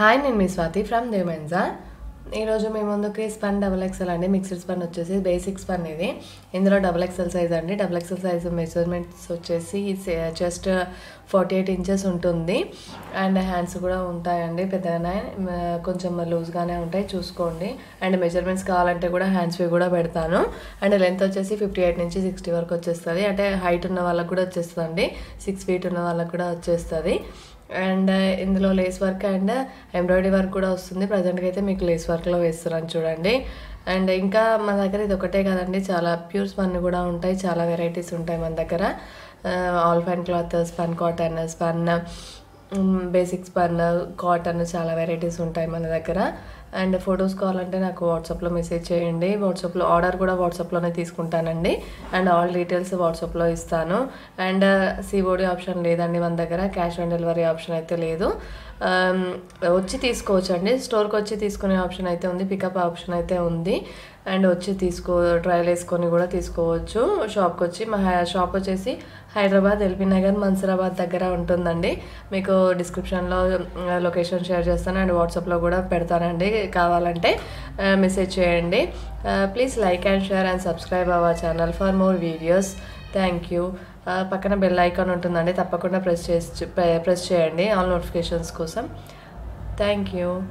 hi నేను మీ Swathi from దేవెన్జా ఈరోజు మీ ముందుకి స్పన్ డబుల్ ఎక్సెల్ అండి మిక్స్డ్ స్పన్ వచ్చేసి బేసిక్ స్పన్ ఇది ఇందులో డబుల్ ఎక్సెల్ సైజ్ అండి డబుల్ ఎక్సెల్ సైజ్ మెజర్మెంట్స్ వచ్చేసి జస్ట్ ఫార్టీ ఎయిట్ ఇంచెస్ ఉంటుంది అండ్ హ్యాండ్స్ కూడా ఉంటాయండి పెద్దగానే మ, కొంచెం లూజ్గానే ఉంటాయి చూసుకోండి అండ్ మెజర్మెంట్స్ కావాలంటే కూడా హ్యాండ్స్వి కూడా పెడతాను అండ్ లెంత్ వచ్చేసి ఫిఫ్టీ ఎయిట్ నుంచి సిక్స్టీ వరకు వచ్చేస్తుంది అంటే హైట్ ఉన్న వాళ్ళకి కూడా వచ్చేస్తుంది సిక్స్ ఫీట్ ఉన్న వాళ్ళకి కూడా వచ్చేస్తుంది అండ్ ఇందులో lace work and embroidery work కూడా వస్తుంది ప్రజెంట్గా అయితే మీకు లేస్ వర్క్లో వేస్తున్నాను చూడండి అండ్ ఇంకా మన దగ్గర ఇది ఒకటే కదండి చాలా ప్యూర్ స్పన్ కూడా ఉంటాయి చాలా వెరైటీస్ ఉంటాయి మన దగ్గర all fine cloth spun cotton spun basic spun cotton చాలా వెరైటీస్ ఉంటాయి మన దగ్గర అండ్ ఫొటోస్ కావాలంటే నాకు వాట్సాప్లో మెసేజ్ చేయండి వాట్సాప్లో ఆర్డర్ కూడా వాట్సాప్లోనే తీసుకుంటానండి అండ్ ఆల్ డీటెయిల్స్ వాట్సాప్లో ఇస్తాను అండ్ సిఓడి ఆప్షన్ లేదండి మన దగ్గర క్యాష్ ఆన్ డెలివరీ ఆప్షన్ అయితే లేదు ఆమ్, వచ్చి తీసుకోవచ్చు అండి స్టోర్కి వచ్చి తీసుకునే ఆప్షన్ అయితే ఉంది పికప్ ఆప్షన్ అయితే ఉంది అండ్ వచ్చి తీసుకో ట్రయల్ వేసుకొని కూడా తీసుకోవచ్చు షాప్కి వచ్చి మా హై- షాప్ వచ్చేసి హైదరాబాద్ ఎల్బీ నగర్ మన్సరాబాద్ దగ్గర ఉంటుందండి మీకు డిస్క్రిప్షన్లో లొకేషన్ షేర్ చేస్తాను అండ్ వాట్సాప్లో కూడా పెడతానండి కావాలంటే మెసేజ్ చేయండి please like and share and subscribe our channel for more videos thank you పక్కన బెల్ ఐకాన్ ఉంటుందండి తప్పకుండా ప్రెస్ చేసి ప్రెస్ చేయండి ఆల్ నోటిఫికేషన్స్ కోసం థ్యాంక్ యూ